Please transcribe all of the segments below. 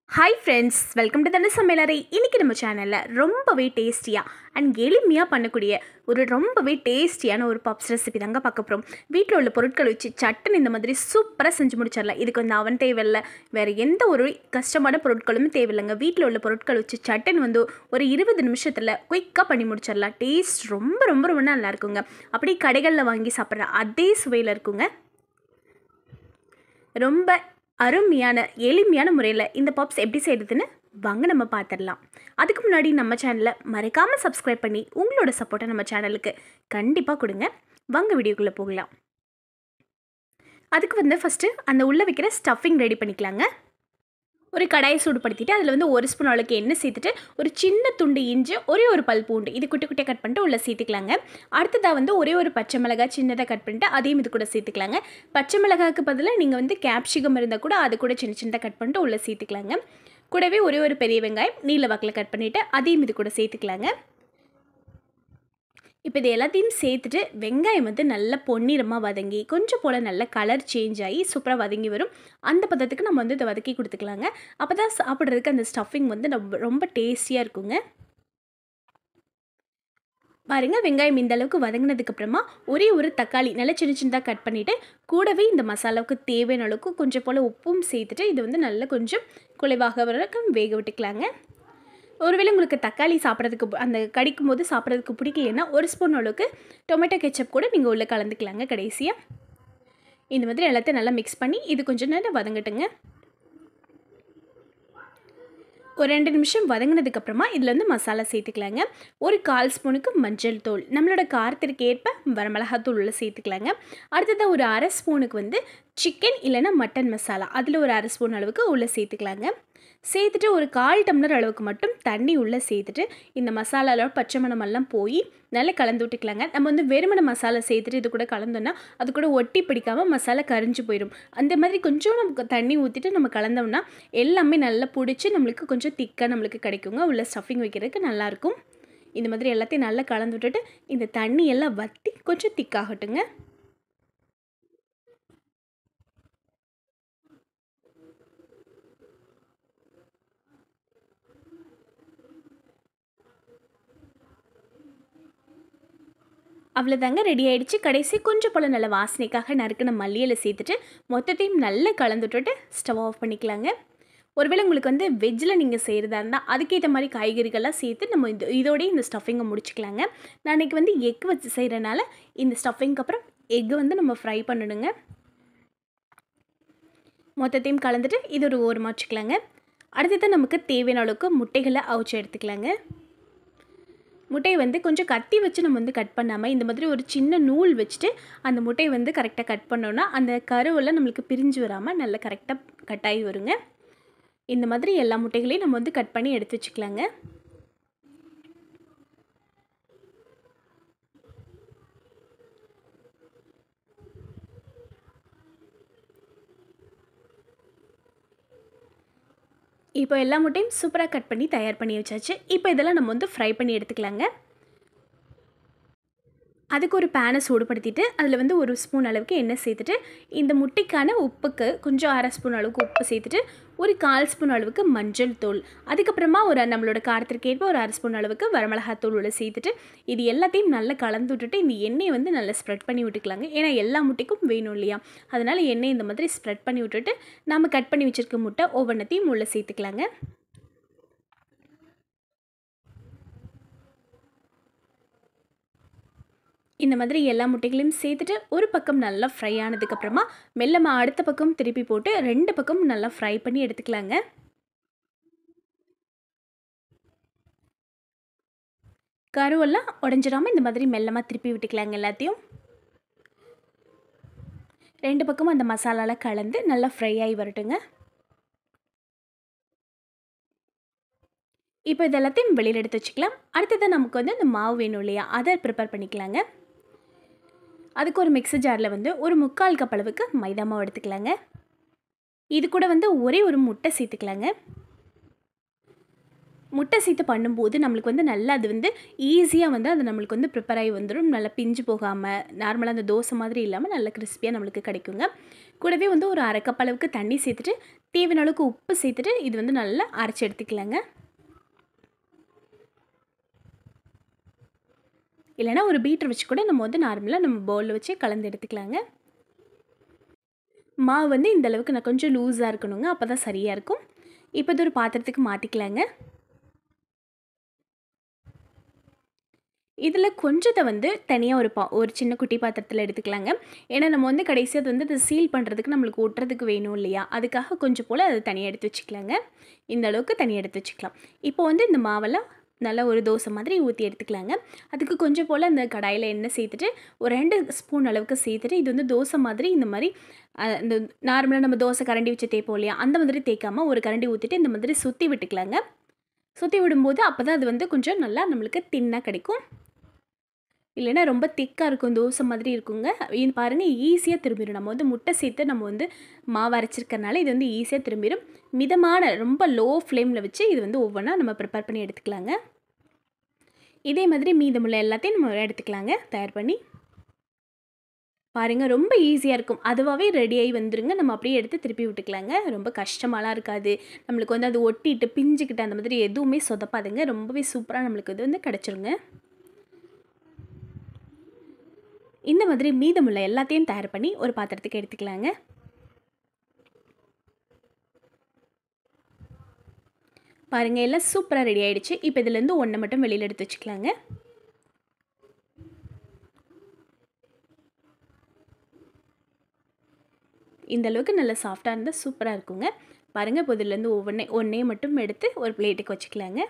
hi friends welcome to தன சமையலறை இன்றைக்கி நம்ம சேனலில் ரொம்பவே டேஸ்டியாக அண்ட் எளிமையாக பண்ணக்கூடிய ஒரு ரொம்பவே டேஸ்டியான ஒரு பப்ஸ் ரெசிபி தாங்க பார்க்க போகிறோம் வீட்டில் உள்ள பொருட்கள் வச்சு சட்டன் இந்த மாதிரி சூப்பராக செஞ்சு முடிச்சிடலாம் இதுக்கு வந்து அவன் தேவையில்லை வேறு எந்த ஒரு கஷ்டமான பொருட்களும் தேவையில்லைங்க வீட்டில் உள்ள பொருட்கள் வச்சு சட்டன் வந்து ஒரு இருபது நிமிஷத்தில் குயிக்காக பண்ணி முடிச்சிடலாம் டேஸ்ட் ரொம்ப ரொம்ப ரொம்ப நல்லா இருக்குங்க அப்படியே கடைகளில் வாங்கி சாப்பிட்ற அதே சுவையில் இருக்குங்க ரொம்ப அருமையான எளிமையான முறையில் இந்த பப்ஸ் எப்படி செய்கிறதுன்னு வாங்க நம்ம பார்த்துடலாம் அதுக்கு முன்னாடி நம்ம சேனலை மறக்காமல் சப்ஸ்கிரைப் பண்ணி உங்களோட சப்போர்ட்டை நம்ம சேனலுக்கு கண்டிப்பாக கொடுங்க வாங்க வீடியோக்குள்ளே போகலாம் அதுக்கு வந்து ஃபஸ்ட்டு அந்த உள்ளே வைக்கிற ஸ்டஃபிங் ரெடி பண்ணிக்கலாங்க ஒரு கடாயை சூடுபடுத்திட்டு அதில் வந்து ஒரு ஸ்பூன் அளவுக்கு எண்ணெய் சேர்த்துட்டு ஒரு சின்ன துண்டு இஞ்சி ஒரே ஒரு பல் பூண்டு இது குட்டி குட்டியாக கட் பண்ணிட்டு உள்ளே சேர்த்துக்கலாங்க அடுத்ததாக வந்து ஒரே ஒரு பச்சை மிளகாய் சின்னதாக கட் பண்ணிட்டு அதையும் இது கூட சேர்த்துக்கலாங்க பச்சை மிளகாய்க்கு பதிலாக நீங்கள் வந்து கேப்சிகம் இருந்தால் கூட அது கூட சின்ன சின்னதாக கட் பண்ணிட்டு உள்ளே சேர்த்துக்கலாங்க கூடவே ஒரே ஒரு பெரிய வெங்காயம் நீல வாக்கில் கட் பண்ணிவிட்டு அதையும் இது கூட சேர்த்துக்கலாங்க இப்போ இது எல்லாத்தையும் சேர்த்துட்டு வெங்காயம் வந்து நல்லா பொன்னிறமாக வதங்கி கொஞ்சம் போல் நல்ல கலர் சேஞ்ச் ஆகி சூப்பராக வதங்கி வரும் அந்த பதத்துக்கு நம்ம வந்து இதை வதக்கி கொடுத்துக்கலாங்க அப்போ தான் சாப்பிட்றதுக்கு அந்த ஸ்டஃபிங் வந்து ரொம்ப ரொம்ப டேஸ்டியாக இருக்குங்க பாருங்கள் வெங்காயம் இந்த அளவுக்கு வதங்கினதுக்கு அப்புறமா ஒரே ஒரு தக்காளி நல்லா சின்ன சின்னதாக கட் பண்ணிவிட்டு கூடவே இந்த மசாலாவுக்கு தேவையான அளவுக்கு கொஞ்சம் போல் உப்பும் சேர்த்துட்டு இது வந்து நல்லா கொஞ்சம் குலைவாக வரைக்கும் வேக விட்டுக்கலாங்க ஒருவேளை உங்களுக்கு தக்காளி சாப்பிட்றதுக்கு அந்த கடிக்கும் போது சாப்பிட்றதுக்கு பிடிக்கலன்னா ஒரு ஸ்பூன் அளவுக்கு டொமேட்டோ கெச்சப் கூட நீங்கள் உள்ளே கலந்துக்கலாங்க கடைசியாக இந்த மாதிரி எல்லாத்தையும் நல்லா மிக்ஸ் பண்ணி இது கொஞ்சம் நேரம் வதங்கட்டுங்க ஒரு ரெண்டு நிமிஷம் வதங்கினதுக்கப்புறமா இதில் வந்து மசாலா சேர்த்துக்கலாங்க ஒரு கால் ஸ்பூனுக்கு மஞ்சள் தூள் நம்மளோட காரத்திற்கு ஏற்ப வரமிளகாத்தூள் உள்ள சேர்த்துக்கலாங்க அடுத்ததாக ஒரு அரை ஸ்பூனுக்கு வந்து சிக்கன் இல்லைன்னா மட்டன் மசாலா அதில் ஒரு அரை ஸ்பூன் அளவுக்கு உள்ளே சேர்த்துக்கலாங்க சேர்த்துட்டு ஒரு கால் டம்ளர் அளவுக்கு மட்டும் தண்ணி உள்ளே சேர்த்துட்டு இந்த மசாலாவில் பச்சை மணமெல்லாம் போய் நல்லா கலந்து விட்டுக்கலாங்க நம்ம வந்து வெறுமனை மசாலா சேர்த்துட்டு இது கூட கலந்தோன்னா அது கூட ஒட்டி பிடிக்காமல் மசாலா கரிஞ்சு போயிடும் அந்த மாதிரி கொஞ்சம் நமக்கு தண்ணி ஊற்றிட்டு நம்ம கலந்தோம்னா எல்லாமே நல்லா பிடிச்சி நம்மளுக்கு கொஞ்சம் திக்காக நம்மளுக்கு கிடைக்குங்க உள்ள ஸ்டஃபிங் வைக்கிறதுக்கு நல்லாயிருக்கும் இந்த மாதிரி எல்லாத்தையும் நல்லா கலந்து விட்டுட்டு இந்த தண்ணி எல்லாம் வற்றி கொஞ்சம் திக்காகட்டுங்க அவ்வளோதாங்க ரெடி ஆகிடுச்சு கடைசி கொஞ்சம் போல் நல்ல வாசனைக்காக நறுக்கின மல்லியில் சேர்த்துட்டு மொத்தத்தையும் நல்லா கலந்துட்டுட்டு ஸ்டவ் ஆஃப் பண்ணிக்கலாங்க ஒருவேளை உங்களுக்கு வந்து வெஜ்ஜில் நீங்கள் செய்கிறதா இருந்தால் அதுக்கேற்ற மாதிரி காய்கறிகள்லாம் சேர்த்து நம்ம இது இதோடய இந்த ஸ்டஃபிங்கை முடிச்சுக்கலாங்க நான் இன்றைக்கி வந்து எக் வச்சு செய்கிறனால இந்த ஸ்டஃபிங்க்கு அப்புறம் எக்கு வந்து நம்ம ஃப்ரை பண்ணணுங்க மொத்தத்தையும் கலந்துட்டு இது ஒரு ஓரமாக வச்சுக்கலாங்க அடுத்தது நமக்கு தேவையான அளவுக்கு முட்டைகளை அவிச்சு எடுத்துக்கலாங்க முட்டையை வந்து கொஞ்சம் கத்தி வச்சு நம்ம வந்து கட் பண்ணாமல் இந்த மாதிரி ஒரு சின்ன நூல் வச்சுட்டு அந்த முட்டையை வந்து கரெக்டாக கட் பண்ணோன்னா அந்த கருவெல்லாம் நம்மளுக்கு பிரிஞ்சு வராமல் நல்லா கரெக்டாக கட் ஆகி வருங்க இந்த மாதிரி எல்லா முட்டைகளையும் நம்ம வந்து கட் பண்ணி எடுத்து வச்சுக்கலாங்க இப்போ எல்லா முட்டையும் சூப்பராக கட் பண்ணி தயார் பண்ணி வச்சாச்சு இப்போ இதெல்லாம் நம்ம வந்து ஃப்ரை பண்ணி எடுத்துக்கலாங்க அதுக்கு ஒரு பேனை சூடுபடுத்திட்டு அதில் வந்து ஒரு ஸ்பூன் அளவுக்கு எண்ணெய் சேர்த்துட்டு இந்த முட்டைக்கான உப்புக்கு கொஞ்சம் அரை ஸ்பூன் அளவுக்கு உப்பு சேர்த்துட்டு ஒரு கால் ஸ்பூன் அளவுக்கு மஞ்சள் தூள் அதுக்கப்புறமா ஒரு நம்மளோட காரத்திற்கு ஏற்ப ஒரு அரை ஸ்பூன் அளவுக்கு வரமிளகாத்தூள் உள்ள சேர்த்துட்டு இது எல்லாத்தையும் நல்லா கலந்து விட்டுட்டு இந்த எண்ணெயை வந்து நல்லா ஸ்ப்ரெட் பண்ணி விட்டுக்கலாங்க ஏன்னா எல்லா முட்டைக்கும் வேணும் இல்லையா அதனால் எண்ணெய் இந்த மாதிரி ஸ்ப்ரெட் பண்ணி விட்டுட்டு நம்ம கட் பண்ணி வச்சுருக்க முட்டை ஒவ்வொன்றத்தையும் உள்ளே சேர்த்துக்கலாங்க இந்த மாதிரி எல்லா முட்டைகளையும் சேர்த்துட்டு ஒரு பக்கம் நல்லா ஃப்ரை ஆனதுக்கப்புறமா மெல்லமாக அடுத்த பக்கம் திருப்பி போட்டு ரெண்டு பக்கம் நல்லா ஃப்ரை பண்ணி எடுத்துக்கலாங்க கருவெல்லாம் உடஞ்சிடாமல் இந்த மாதிரி மெல்லமாக திருப்பி விட்டுக்கலாங்க எல்லாத்தையும் ரெண்டு பக்கமும் அந்த மசாலாவில் கலந்து நல்லா ஃப்ரை ஆகி வரட்டுங்க இப்போ இது எல்லாத்தையும் வெளியில் எடுத்து வச்சுக்கலாம் அடுத்தது நமக்கு வந்து இந்த மாவு வேணும் இல்லையா அதை ப்ரிப்பேர் பண்ணிக்கலாங்க அதுக்கு ஒரு மிக்ஸி ஜாரில் வந்து ஒரு முக்கால் கப் அளவுக்கு மைதா மாவு எடுத்துக்கலாங்க இது கூட வந்து ஒரே ஒரு முட்டை சேர்த்துக்கலாங்க முட்டை சேர்த்து பண்ணும்போது நம்மளுக்கு வந்து நல்லா அது வந்து ஈஸியாக வந்து அது நம்மளுக்கு வந்து ப்ரிப்பேர் ஆகி வந்துடும் நல்லா பிஞ்சு போகாமல் நார்மலாக அந்த தோசை மாதிரி இல்லாமல் நல்லா கிறிஸ்பியாக நம்மளுக்கு கிடைக்குங்க கூடவே வந்து ஒரு அரை கப் அளவுக்கு தண்ணி சேர்த்துட்டு தேவையான அளவுக்கு உப்பு சேர்த்துட்டு இது வந்து நல்லா அரைச்சி எடுத்துக்கலாங்க இல்லைனா ஒரு பீட்டர் வச்சு கூட நம்ம வந்து நார்மலாக நம்ம பவுலில் வச்சு கலந்து எடுத்துக்கலாங்க மாவு வந்து இந்த அளவுக்கு நான் கொஞ்சம் லூஸாக இருக்கணுங்க அப்போ தான் சரியாக இருக்கும் இப்போ இது ஒரு பாத்திரத்துக்கு மாற்றிக்கலாங்க இதில் கொஞ்சத்தை வந்து தனியாக ஒரு பா ஒரு சின்ன குட்டி பாத்திரத்தில் எடுத்துக்கலாங்க ஏன்னா நம்ம வந்து கடைசி அது வந்து அதை சீல் பண்ணுறதுக்கு நம்மளுக்கு ஒட்டுறதுக்கு வேணும் இல்லையா அதுக்காக கொஞ்சம் போல் அதை தனியாக எடுத்து வச்சுக்கலாங்க இந்த அளவுக்கு தனியாக எடுத்து வச்சுக்கலாம் இப்போ வந்து இந்த மாவெல்லாம் நல்லா ஒரு தோசை மாதிரி ஊற்றி எடுத்துக்கலாங்க அதுக்கு கொஞ்சம் போல் அந்த கடாயில் எண்ணெய் சேர்த்துட்டு ஒரு ரெண்டு ஸ்பூன் அளவுக்கு சேர்த்துட்டு இது வந்து தோசை மாதிரி இந்த மாதிரி இந்த நார்மலாக நம்ம தோசை கரண்டி வச்சு தேய்ப்போம் இல்லையா அந்த மாதிரி தேய்க்காமல் ஒரு கரண்டி ஊற்றிட்டு இந்த மாதிரி சுற்றி விட்டுக்கலாங்க சுற்றி விடும்போது அப்போ தான் அது வந்து கொஞ்சம் நல்லா நம்மளுக்கு தின்னாக கிடைக்கும் இல்லைன்னா ரொம்ப திக்காக இருக்கும் தோசை மாதிரி இருக்குங்க இது பாருங்கள் ஈஸியாக திரும்பிடும் நம்ம வந்து முட்டை சேர்த்து நம்ம வந்து மாவு அரைச்சிருக்கறனால இது வந்து ஈஸியாக திரும்பிடும் மிதமான ரொம்ப லோ ஃப்ளேமில் வச்சு இது வந்து ஒவ்வொன்றா நம்ம ப்ரிப்பேர் பண்ணி எடுத்துக்கலாங்க இதே மாதிரி மீதமுள்ள எல்லாத்தையும் நம்ம எடுத்துக்கலாங்க தயார் பண்ணி பாருங்கள் ரொம்ப ஈஸியாக இருக்கும் அதுவாகவே ரெடியாகி வந்துருங்க நம்ம அப்படியே எடுத்து திருப்பி விட்டுக்கலாங்க ரொம்ப கஷ்டமாலாம் இருக்காது நம்மளுக்கு வந்து அது ஒட்டிட்டு பிஞ்சுக்கிட்டு அந்த மாதிரி எதுவுமே சொதப்பாதுங்க ரொம்பவே சூப்பராக நம்மளுக்கு இது வந்து கிடச்சிருங்க இந்த மாதிரி மீதமுள்ள எல்லாத்தையும் தயார் பண்ணி ஒரு பாத்திரத்துக்கு எடுத்துக்கலாங்க பாருங்கள் எல்லாம் சூப்பராக ரெடி ஆகிடுச்சு இப்போ இதுலேருந்து ஒன்றை மட்டும் வெளியில் எடுத்து வச்சுக்கலாங்க இந்த அளவுக்கு நல்லா சாஃப்டாக இருந்தால் சூப்பராக இருக்குங்க பாருங்கள் இப்போ இதுலேருந்து ஒவ்வொன்றே ஒன்றே மட்டும் எடுத்து ஒரு பிளேட்டுக்கு வச்சுக்கலாங்க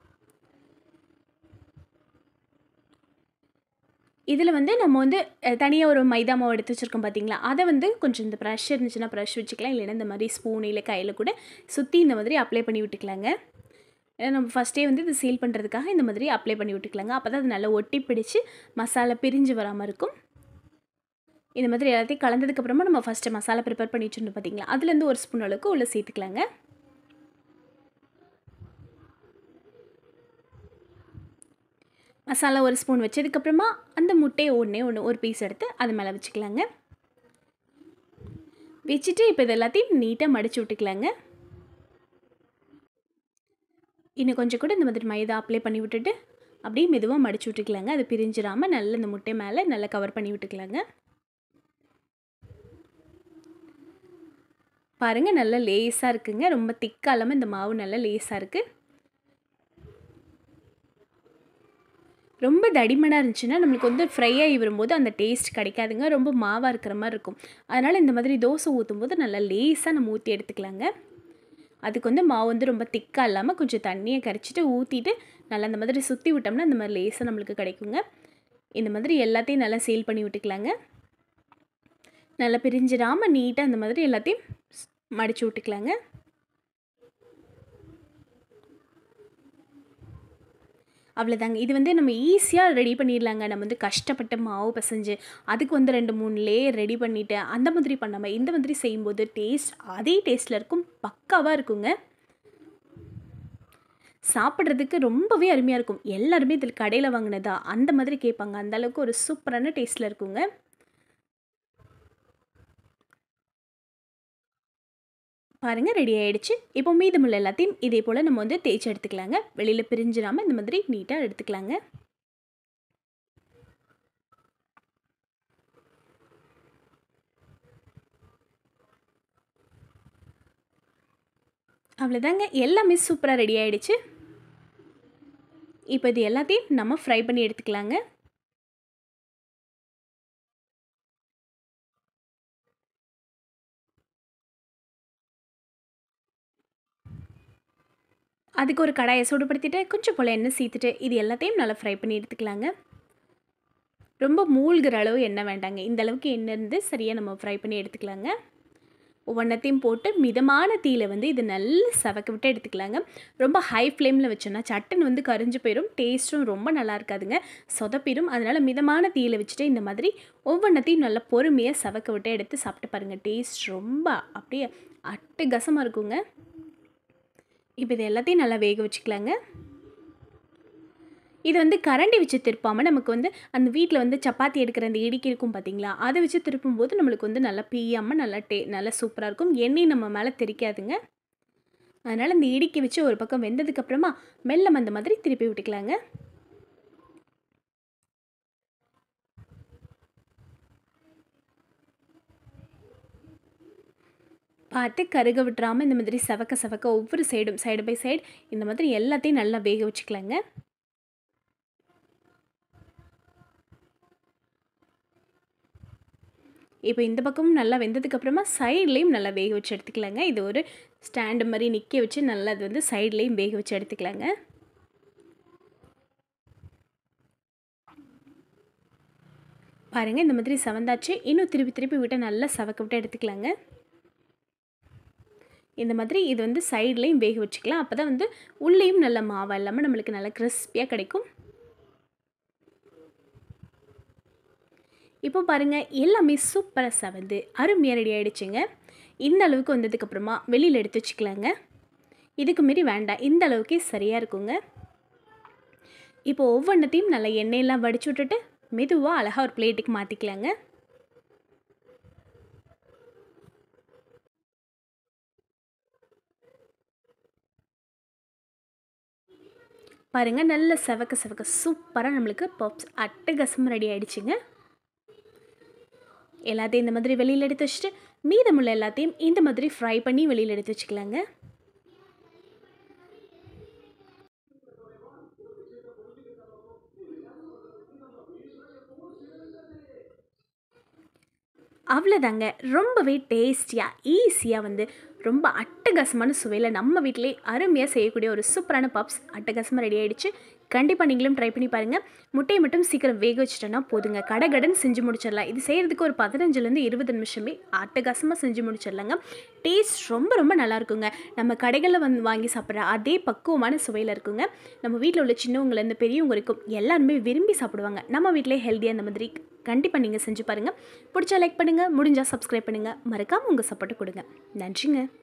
இதில் வந்து நம்ம வந்து தனியாக ஒரு மைதா மாவு எடுத்து வச்சுருக்கோம் பார்த்தீங்களா அதை வந்து கொஞ்சம் இந்த ப்ரஷ் இருந்துச்சுன்னா ப்ரஷ் வச்சுக்கலாம் இல்லைன்னா இந்த மாதிரி ஸ்பூன் இல்லை கையில் கூட சுற்றி இந்த மாதிரி அப்ளை பண்ணி விட்டுக்கலாங்க நம்ம ஃபஸ்ட்டே வந்து இது சீல் பண்ணுறதுக்காக இந்த மாதிரி அப்ளை பண்ணி விட்டுக்கலாங்க அப்போ தான் அது நல்லா ஒட்டி பிடிச்சி மசாலா பிரிஞ்சு வராமல் இருக்கும் இந்த மாதிரி எல்லாத்தையும் கலந்ததுக்கப்புறமா நம்ம ஃபஸ்ட்டு மசாலா ப்ரிப்பேர் பண்ணி வச்சுருந்தோம் பார்த்தீங்களா அதுலேருந்து ஒரு ஸ்பூன் அளவுக்கு உள்ளே சேர்த்துக்கலாங்க மசாலா ஒரு ஸ்பூன் வச்சதுக்கப்புறமா அந்த முட்டையை ஒன்றே ஒன்று ஒரு பீஸ் எடுத்து அது மேலே வச்சுக்கலாங்க வச்சுட்டு இப்போ இது எல்லாத்தையும் நீட்டாக மடித்து விட்டுக்கலாங்க இன்னும் கொஞ்சம் கூட இந்த மாதிரி மைதா அப்ளை பண்ணி விட்டுட்டு அப்படியே மெதுவாக மடித்து விட்டுக்கலாங்க அது பிரிஞ்சிடாமல் நல்ல இந்த முட்டை மேலே நல்லா கவர் பண்ணி விட்டுக்கலாங்க பாருங்கள் நல்லா லேஸாக இருக்குங்க ரொம்ப திக்காக இல்லாமல் இந்த மாவு நல்லா லேஸாக இருக்குது ரொம்ப தடிமனாக இருந்துச்சுன்னா நம்மளுக்கு வந்து ஃப்ரை ஆகி வரும்போது அந்த டேஸ்ட் கிடைக்காதுங்க ரொம்ப மாவாக இருக்கிற மாதிரி இருக்கும் அதனால் இந்த மாதிரி தோசை ஊற்றும் போது நல்லா லேஸாக நம்ம ஊற்றி எடுத்துக்கலாங்க அதுக்கு வந்து மாவு வந்து ரொம்ப திக்காக இல்லாமல் கொஞ்சம் தண்ணியை கரைச்சிட்டு ஊற்றிட்டு நல்லா இந்த மாதிரி சுற்றி விட்டோம்னா இந்த மாதிரி லேஸாக நம்மளுக்கு கிடைக்குங்க இந்த மாதிரி எல்லாத்தையும் நல்லா சீல் பண்ணி விட்டுக்கலாங்க நல்லா பிரிஞ்சிடாமல் நீட்டாக இந்த மாதிரி எல்லாத்தையும் மடித்து விட்டுக்கலாங்க அவ்வளோதாங்க இது வந்து நம்ம ஈஸியாக ரெடி பண்ணிடலாங்க நம்ம வந்து கஷ்டப்பட்டு மாவு பிசைஞ்சு அதுக்கு வந்து ரெண்டு மூணு லேயர் ரெடி பண்ணிவிட்டு அந்த மாதிரி பண்ணாமல் இந்த மாதிரி செய்யும்போது டேஸ்ட் அதே டேஸ்ட்டில் இருக்கும் பக்காவாக இருக்குங்க சாப்பிட்றதுக்கு ரொம்பவே அருமையாக இருக்கும் எல்லாருமே இதில் கடையில் வாங்கினதா அந்த மாதிரி கேட்பாங்க அந்த அளவுக்கு ஒரு சூப்பரான டேஸ்ட்டில் இருக்குங்க பாருங்கள் ரெடி ஆகிடுச்சு இப்போ மீதமுள்ள எல்லாத்தையும் இதே போல் நம்ம வந்து தேய்ச்சி எடுத்துக்கலாங்க வெளியில் பிரிஞ்சிடாமல் இந்த மாதிரி நீட்டாக எடுத்துக்கலாங்க அவ்வளோதாங்க எல்லாமே சூப்பராக ரெடி ஆகிடுச்சு இப்போ இது எல்லாத்தையும் நம்ம ஃப்ரை பண்ணி எடுத்துக்கலாங்க அதுக்கு ஒரு கடாயை சூடுபடுத்திட்டு கொஞ்சம் போல் எண்ணெய் சேர்த்துட்டு இது எல்லாத்தையும் நல்லா ஃப்ரை பண்ணி எடுத்துக்கலாங்க ரொம்ப மூழ்கிற அளவு எண்ணெய் வேண்டாங்க இந்த அளவுக்கு எண்ணெய் இருந்து சரியாக நம்ம ஃப்ரை பண்ணி எடுத்துக்கலாங்க ஒவ்வொன்றத்தையும் போட்டு மிதமான தீயில் வந்து இது நல்லா சவக்க விட்டு எடுத்துக்கலாங்க ரொம்ப ஹை ஃப்ளேமில் வச்சோன்னா சட்டன் வந்து கரிஞ்சு போயிடும் டேஸ்ட்டும் ரொம்ப நல்லா இருக்காதுங்க சொதப்பிடும் அதனால் மிதமான தீயில் வச்சுட்டு இந்த மாதிரி ஒவ்வொன்றத்தையும் நல்லா பொறுமையாக சவக்க விட்டு எடுத்து சாப்பிட்டு பாருங்கள் டேஸ்ட் ரொம்ப அப்படியே அட்டகசமாக இருக்குங்க இப்போ இது எல்லாத்தையும் நல்லா வேக வச்சுக்கலாங்க இது வந்து கரண்டி வச்சு திருப்பாமல் நமக்கு வந்து அந்த வீட்டில் வந்து சப்பாத்தி எடுக்கிற அந்த இடிக்கி இருக்கும் பார்த்தீங்களா அதை வச்சு திருப்பும்போது நம்மளுக்கு வந்து நல்லா பிய்யாமல் நல்லா டே நல்லா சூப்பராக இருக்கும் எண்ணெய் நம்ம மேலே தெரிக்காதுங்க அதனால் இந்த இடிக்கி வச்சு ஒரு பக்கம் வெந்ததுக்கப்புறமா மெல்லம் அந்த மாதிரி திருப்பி விட்டுக்கலாங்க பார்த்து கருக விட்டுறாமல் இந்த மாதிரி செவக்க செவக்க ஒவ்வொரு சைடும் சைடு பை சைடு இந்த மாதிரி எல்லாத்தையும் நல்லா வேக வச்சுக்கலாங்க இப்போ இந்த பக்கமும் நல்லா வெந்ததுக்கப்புறமா சைட்லேயும் நல்லா வேக வச்சு எடுத்துக்கலாங்க இது ஒரு ஸ்டாண்டு மாதிரி நிற்க வச்சு நல்லா அது வந்து சைட்லேயும் வேக வச்சு எடுத்துக்கலாங்க பாருங்கள் இந்த மாதிரி செவந்தாச்சு இன்னும் திருப்பி திருப்பி விட்டு நல்லா செவக்க விட்டு எடுத்துக்கலாங்க இந்த மாதிரி இது வந்து சைட்லேயும் வேக வச்சுக்கலாம் அப்போ தான் வந்து உள்ளேயும் நல்ல மாவாக இல்லாமல் நம்மளுக்கு நல்லா கிறிஸ்பியாக கிடைக்கும் இப்போ பாருங்கள் எல்லாமே சூப்பராக செவந்து அருமையாக ரெடி ஆகிடுச்சுங்க இந்த அளவுக்கு வந்ததுக்கப்புறமா வெளியில் எடுத்து வச்சுக்கலாங்க இதுக்கு மாரி வேண்டாம் இந்த அளவுக்கே சரியாக இருக்குங்க இப்போ ஒவ்வொன்றத்தையும் நல்லா எண்ணெயெல்லாம் வடிச்சு விட்டுட்டு மெதுவாக அழகாக ஒரு பிளேட்டுக்கு மாற்றிக்கலாங்க பாருங்கள் நல்ல செவக்க செவக்க சூப்பராக நம்மளுக்கு பப்ஸ் அட்டகாசமாக ரெடி ஆகிடுச்சிங்க எல்லாத்தையும் இந்த மாதிரி வெளியில் எடுத்து வச்சுட்டு மீதமுள்ள எல்லாத்தையும் இந்த மாதிரி ஃப்ரை பண்ணி வெளியில் எடுத்து வச்சுக்கலாங்க அவ்வளோதாங்க ரொம்பவே டேஸ்டியாக ஈஸியாக வந்து ரொம்ப அட்டகாசமான சுவையில் நம்ம வீட்டிலே அருமையாக செய்யக்கூடிய ஒரு சூப்பரான பப்ஸ் அட்டகாசமாக ரெடி ஆகிடுச்சு கண்டிப்பாக நீங்களும் ட்ரை பண்ணி பாருங்கள் முட்டையை மட்டும் சீக்கிரம் வேக வச்சுட்டோன்னா போதுங்க கடகடன் செஞ்சு முடிச்சிடலாம் இது செய்கிறதுக்கு ஒரு பதினஞ்சுலேருந்து இருபது நிமிஷமே அட்டகாசமாக செஞ்சு முடிச்சிடலாங்க டேஸ்ட் ரொம்ப ரொம்ப நல்லா இருக்குங்க நம்ம கடைகளில் வந்து வாங்கி சாப்பிட்ற அதே பக்குவமான சுவையில் இருக்குங்க நம்ம வீட்டில் உள்ள சின்னவங்கலேருந்து பெரியவங்க வரைக்கும் எல்லாருமே விரும்பி சாப்பிடுவாங்க நம்ம வீட்டிலே ஹெல்த்தியாக அந்த மாதிரி கண்டிப்பாக நீங்கள் செஞ்சு பாருங்கள் பிடிச்சா லைக் பண்ணுங்கள் முடிஞ்சால் சப்ஸ்கிரைப் பண்ணுங்கள் மறக்காமல் உங்கள் சப்போர்ட்டை கொடுங்க நன்றிங்க